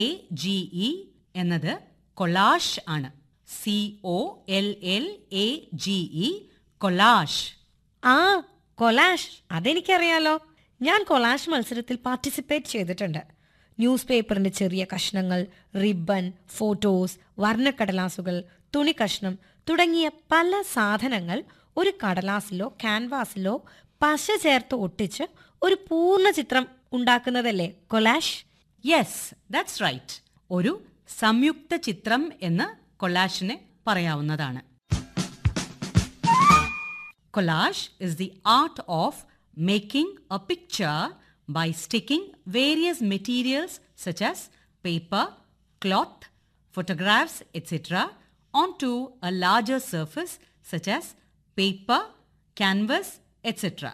A G E എന്നത് collage ആണ് C O L L A G E collage ആ collage അതെനിക്കറിയാലോ ഞാൻ കൊലാഷ് മത്സരത്തിൽ പാർട്ടിസിപ്പേറ്റ് ചെയ്തിട്ടുണ്ട് ന്യൂസ് പേപ്പറിന്റെ ചെറിയ കഷ്ണങ്ങൾ റിബൺ ഫോട്ടോസ് വർണ്ണക്കടലാസുകൾ തുണി കഷ്ണം തുടങ്ങിയ പല സാധനങ്ങൾ ഒരു കടലാസിലോ ക്യാൻവാസിലോ പശ ചേർത്ത് ഒട്ടിച്ച് ഒരു പൂർണ്ണ ചിത്രം ഉണ്ടാക്കുന്നതല്ലേ കൊലാഷ് യെസ് ദാറ്റ്സ് റൈറ്റ് ഒരു സംയുക്ത ചിത്രം എന്ന് കൊളാഷിനെ പറയാവുന്നതാണ് Collage is the art of making a picture by sticking various materials such as paper, cloth, photographs, etc. onto a larger surface such as paper, canvas, etc.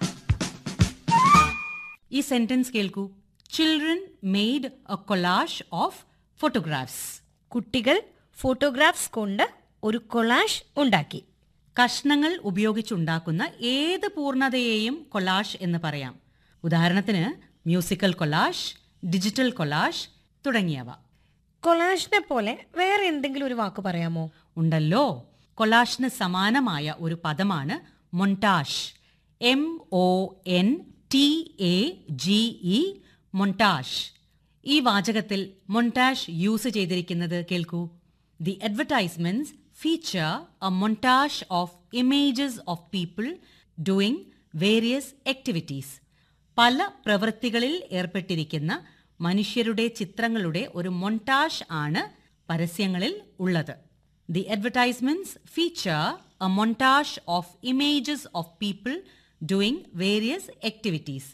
ഈ sentence കേൾക്കൂ children made a collage of photographs കുട്ടികൾ photographs കൊണ്ട് ഒരു collage ഉണ്ടാക്കി കഷ്ണങ്ങൾ ഉപയോഗിച്ചുണ്ടാക്കുന്ന ഏത് പൂർണ്ണതയെയും collage എന്ന് പറയാം ഉദാഹരണത്തിന് മ്യൂസിക്കൽ കൊളാഷ് ഡിജിറ്റൽ കൊളാഷ് തുടങ്ങിയവ കൊളാഷിനെ പോലെ വേറെ എന്തെങ്കിലും ഒരു വാക്ക് പറയാമോ ഉണ്ടല്ലോ കൊളാഷിന് സമാനമായ ഒരു പദമാണ് montage M O N T A G E montage ഈ വാചകത്തിൽ മൊണ്ടാഷ് യൂസ് ചെയ്തിരിക്കുന്നത് കേൾക്കൂ the advertisements feature a montage of images of people doing various activities പല പ്രവൃത്തികളിൽ ഏർപ്പെട്ടിരിക്കുന്ന മനുഷ്യരുടെ ചിത്രങ്ങളുടെ ഒരു മൊണ്ടാഷ് ആണ് പരസ്യങ്ങളിൽ ഉള്ളത് the advertisements feature a montage of images of people doing various activities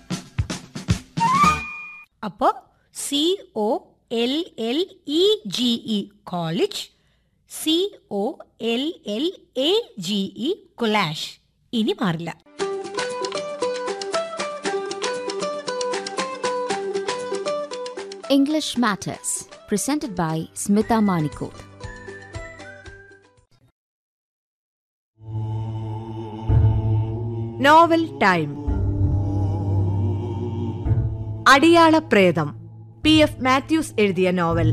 അപ്പോൾ C O L L E G E college C O L L A G E collage ഇനി മാറില്ല English Matters, presented by Smita Manikot. Novel time അടിയാള പ്രേതം P F Mathews എഴുതിയ novel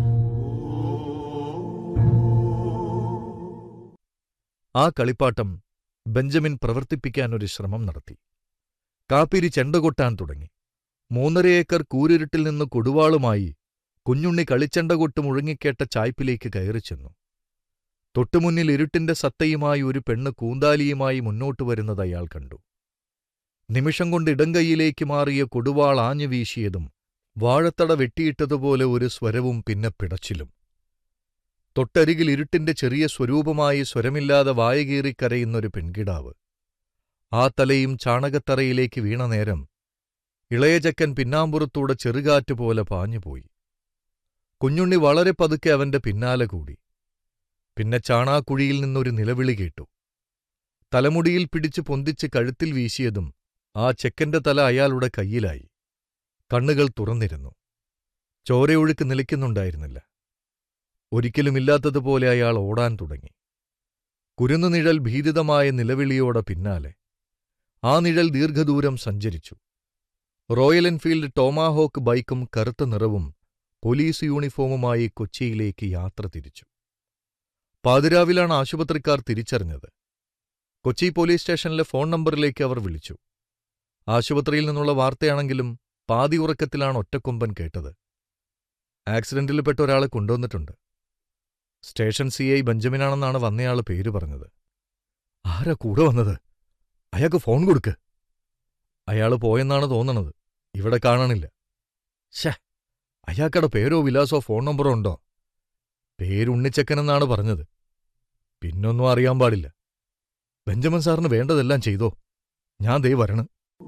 ആ കളിപ്പാട്ടം Benjamin പ്രവർത്തിപ്പിക്കാൻ ഒരു ശ്രമം നടത്തി കാപ്പിരി ചെണ്ടകൊട്ടാൻ തുടങ്ങി മൂന്നര ഏക്കർ കൂരിരുട്ടിൽ നിന്ന് കൊടുവാളുമായി കുഞ്ഞുണ്ണി കളിച്ചെണ്ട കൊട്ട് മുഴങ്ങിക്കേട്ട ചായ്പിലേക്ക് കയറിച്ചെന്നു തൊട്ടുമുന്നിൽ ഇരുട്ടിന്റെ സത്തയുമായി ഒരു പെണ്ണ് കൂന്താലിയുമായി മുന്നോട്ടു വരുന്നത് അയാൾ കണ്ടു നിമിഷം കൊണ്ട് ഇടങ്കൈയിലേക്ക് മാറിയ കൊടുവാൾ ആഞ്ഞു വീശിയതും വാഴത്തട വെട്ടിയിട്ടതുപോലെ ഒരു സ്വരവും പിന്നെ പിടച്ചിലും തൊട്ടരികിൽ ഇരുട്ടിന്റെ ചെറിയ സ്വരൂപമായി സ്വരമില്ലാതെ വായകീറിക്കരയുന്നൊരു പെൺകിടാവ് ആ തലയും ചാണകത്തറയിലേക്ക് വീണ നേരം ഇളയചക്കൻ പിന്നാമ്പുറത്തൂടെ ചെറുകാറ്റ് പോലെ പാഞ്ഞുപോയി കുഞ്ഞുണ്ണി വളരെ പതുക്കെ അവന്റെ പിന്നാലെ കൂടി പിന്നെ ചാണാക്കുഴിയിൽ നിന്നൊരു നിലവിളി കേട്ടു തലമുടിയിൽ പിടിച്ചു പൊന്തിച്ച് കഴുത്തിൽ വീശിയതും ആ ചെക്കന്റെ തല അയാളുടെ കയ്യിലായി കണ്ണുകൾ തുറന്നിരുന്നു ചോരയൊഴുക്ക് നിലയ്ക്കുന്നുണ്ടായിരുന്നില്ല ഒരിക്കലുമില്ലാത്തതുപോലെ അയാൾ ഓടാൻ തുടങ്ങി കുരുന്നുനിഴൽ ഭീതിതമായ നിലവിളിയോടെ പിന്നാലെ ആ നിഴൽ ദീർഘദൂരം സഞ്ചരിച്ചു റോയൽ എൻഫീൽഡ് ടോമാഹോക്ക് ബൈക്കും കറുത്ത നിറവും പോലീസ് യൂണിഫോമുമായി കൊച്ചിയിലേക്ക് യാത്ര തിരിച്ചു പാതിരാവിലാണ് ആശുപത്രിക്കാർ തിരിച്ചറിഞ്ഞത് കൊച്ചി പോലീസ് സ്റ്റേഷനിലെ ഫോൺ നമ്പറിലേക്ക് അവർ വിളിച്ചു ആശുപത്രിയിൽ നിന്നുള്ള വാർത്തയാണെങ്കിലും പാതി ഉറക്കത്തിലാണ് ഒറ്റക്കൊമ്പൻ കേട്ടത് ആക്സിഡന്റിൽപ്പെട്ട ഒരാളെ കൊണ്ടുവന്നിട്ടുണ്ട് സ്റ്റേഷൻ സി ഐ ബെഞ്ചമിനാണെന്നാണ് വന്നയാൾ പേര് പറഞ്ഞത് ആരാ കൂടെ വന്നത് അയാൾക്ക് ഫോൺ കൊടുക്ക് അയാള് പോയെന്നാണ് തോന്നണത് ഇവിടെ കാണണില്ല ശേ അയാൾക്കടെ പേരോ വിലാസോ ഫോൺ നമ്പറോ ഉണ്ടോ പേരുണ്ണിച്ചക്കനെന്നാണ് പറഞ്ഞത് പിന്നൊന്നും അറിയാൻ പാടില്ല ബെഞ്ചമിൻ സാറിന് വേണ്ടതെല്ലാം ചെയ്തോ ഞാൻ ദേ വരണം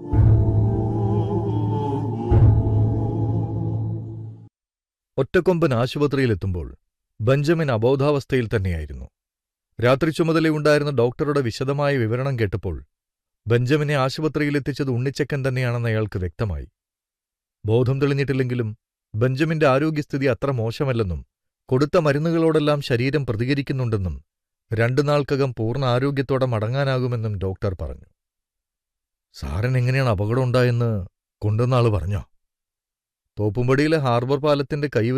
ഒറ്റക്കൊമ്പൻ ആശുപത്രിയിലെത്തുമ്പോൾ ബെഞ്ചമിൻ അബോധാവസ്ഥയിൽ തന്നെയായിരുന്നു രാത്രി ചുമതലയുണ്ടായിരുന്ന ഡോക്ടറുടെ വിശദമായ വിവരണം കേട്ടപ്പോൾ ബെഞ്ചമിനെ ആശുപത്രിയിലെത്തിച്ചത് ഉണ്ണിച്ചക്കൻ തന്നെയാണെന്ന് അയാൾക്ക് വ്യക്തമായി ബോധം തെളിഞ്ഞിട്ടില്ലെങ്കിലും ബെഞ്ചമിന്റെ ആരോഗ്യസ്ഥിതി അത്ര മോശമല്ലെന്നും കൊടുത്ത മരുന്നുകളോടെല്ലാം ശരീരം പ്രതികരിക്കുന്നുണ്ടെന്നും രണ്ടു നാൾക്കകം പൂർണ്ണ ആരോഗ്യത്തോടെ മടങ്ങാനാകുമെന്നും ഡോക്ടർ പറഞ്ഞു സാറിന് എങ്ങനെയാണ് അപകടം ഉണ്ടായെന്ന് കൊണ്ടുവന്ന ആള് പറഞ്ഞോ തോപ്പുംപടിയിലെ ഹാർബർ പാലത്തിന്റെ കൈ